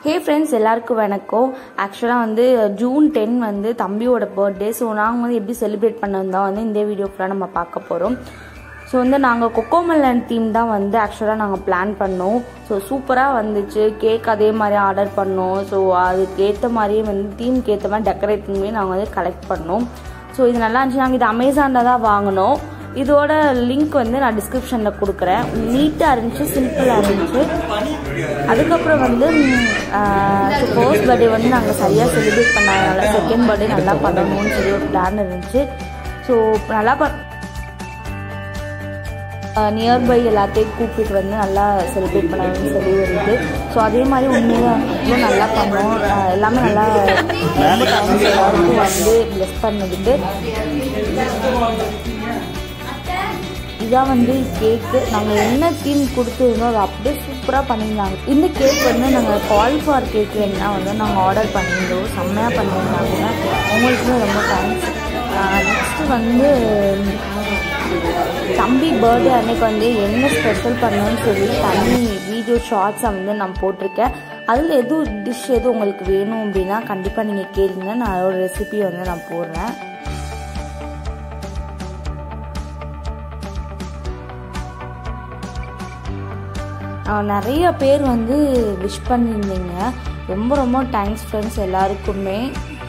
hey friends எல்லாருக்கும் வணக்கம் ஆக்சுவலாக வந்து ஜூன் டென் வந்து தம்பியோட பர்த்டே ஸோ நாங்கள் வந்து எப்படி செலிப்ரேட் பண்ணது தான் வந்து இந்த வீடியோ ஃபுல்லாக நம்ம பார்க்க போகிறோம் ஸோ வந்து நாங்கள் கொக்கோமல்லன் தீம் தான் வந்து ஆக்சுவலாக நாங்கள் பிளான் பண்ணோம் ஸோ சூப்பராக வந்துச்சு கேக் அதே மாதிரி ஆர்டர் பண்ணோம் ஸோ அதுக்கு ஏற்ற மாதிரியே வந்து தீமுக்கு ஏற்ற மாதிரி டெக்கரேட் பண்ணி நாங்கள் வந்து கலெக்ட் பண்ணோம் ஸோ இது நல்லா இருந்துச்சு நாங்கள் இது அமேசானில் தான் வாங்கினோம் இதோட லிங்க் வந்து நான் டிஸ்கிரிப்ஷனில் கொடுக்குறேன் நீட்டாக இருந்துச்சு சிம்பிளாக இருந்துச்சு அதுக்கப்புறம் வந்து ஃபர்ஸ்ட் பர்த்டே வந்து நாங்கள் சரியாக செலிப்ரேட் பண்ணாதனால செகண்ட் பர்த்டே நல்லா பண்ணணும்னு சொல்லி ஒரு பிளான் இருந்துச்சு ஸோ நல்லா ப நியர்பை எல்லாத்தையும் கூப்பிட்டு வந்து நல்லா செலிப்ரேட் பண்ணணும்னு சொல்லி வருது ஸோ அதே மாதிரி உண்மையாக நல்லா பண்ணோம் அஹ் எல்லாமே நல்லா ரொம்ப டைம்ஸ் எல்லாருக்கும் வந்து ப்ளெஸ் பண்ணதுக்கு இதான் வந்து கேக்கு நாங்கள் என்ன தீம் கொடுத்துருந்தோம் அதை அப்படியே சூப்பராக பண்ணியிருந்தாங்க இந்த கேக் வந்து நாங்கள் கால்ஃபார் கேக் வேணுன்னா வந்து நாங்கள் ஆர்டர் பண்ணியிருந்தோம் செம்மையாக பண்ணியிருந்தாங்க அவங்களுக்குமே ரொம்ப தேங்க்ஸ் நெக்ஸ்ட்டு வந்து தம்பி பர்த்டே அன்னைக்கு வந்து என்ன ஸ்பெஷல் பண்ணணும்னு சொல்லி தனி வீடியோ ஷார்ட்ஸை வந்து நான் போட்டிருக்கேன் அதில் எதுவும் டிஷ் எதுவும் உங்களுக்கு வேணும் அப்படின்னா கண்டிப்பாக நீங்கள் கேளுங்க நான் அதோட ரெசிபி வந்து நான் போடுறேன் நிறைய பேர் வந்து விஷ் பண்ணியிருந்தீங்க ரொம்ப ரொம்ப தேங்க்ஸ் ஃப்ரெண்ட்ஸ் எல்லாருக்குமே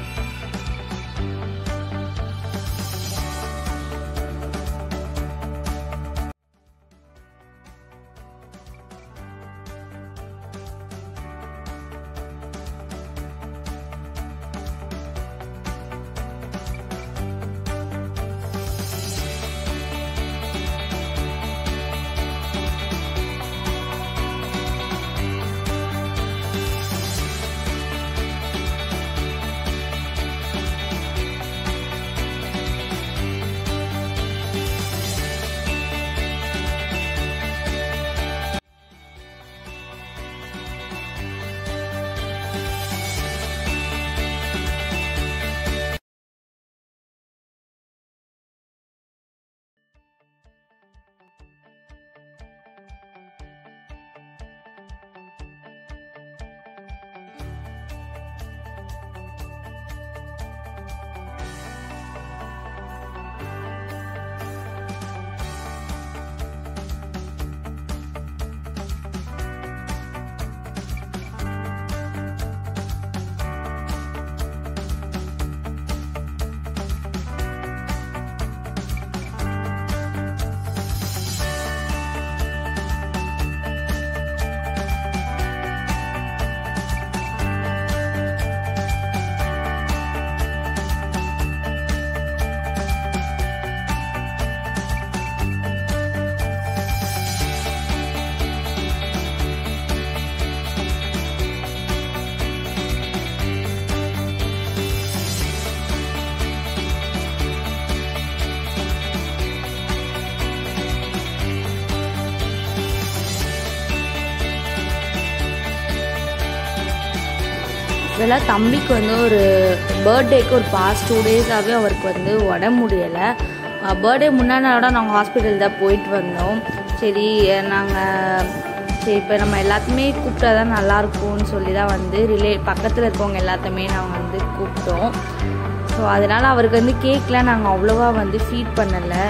இதெல்லாம் தம்பிக்கு வந்து ஒரு பர்த்டேக்கு ஒரு பாஸ்ட் டூ டேஸாகவே அவருக்கு வந்து உடம்பு முடியலை பர்த்டே முன்னாடி நாளோட நாங்கள் ஹாஸ்பிட்டல் தான் போயிட்டு வந்தோம் சரி நாங்கள் சரி இப்போ நம்ம எல்லாத்தையுமே கூப்பிட்டா தான் நல்லாயிருக்கும்னு சொல்லி தான் வந்து ரிலே பக்கத்தில் இருக்கவங்க எல்லாத்தையுமே நாங்கள் வந்து கூப்பிட்டோம் ஸோ அதனால் அவருக்கு வந்து கேக்லாம் நாங்கள் அவ்வளோவா வந்து ஃபீட் பண்ணலை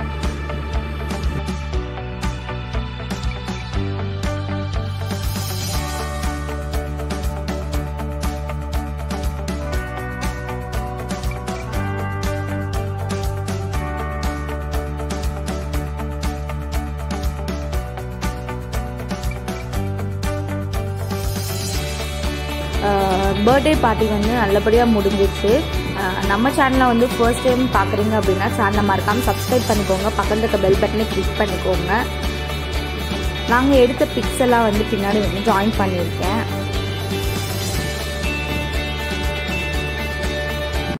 பர்த்டே பார்ட்டி வந்து நல்லபடியாக முடிஞ்சிச்சு நம்ம சேனலை வந்து ஃபர்ஸ்ட் டைம் பார்க்குறீங்க அப்படின்னா சேனலை மறக்காமல் சப்ஸ்கிரைப் பண்ணிக்கோங்க பக்கத்தில் இருக்க பெல் பட்டனை கிளிக் பண்ணிக்கோங்க நாங்கள் எடுத்த பிக்ஸ் எல்லாம் வந்து பின்னாடி வந்து ஜாயின் பண்ணியிருக்கேன்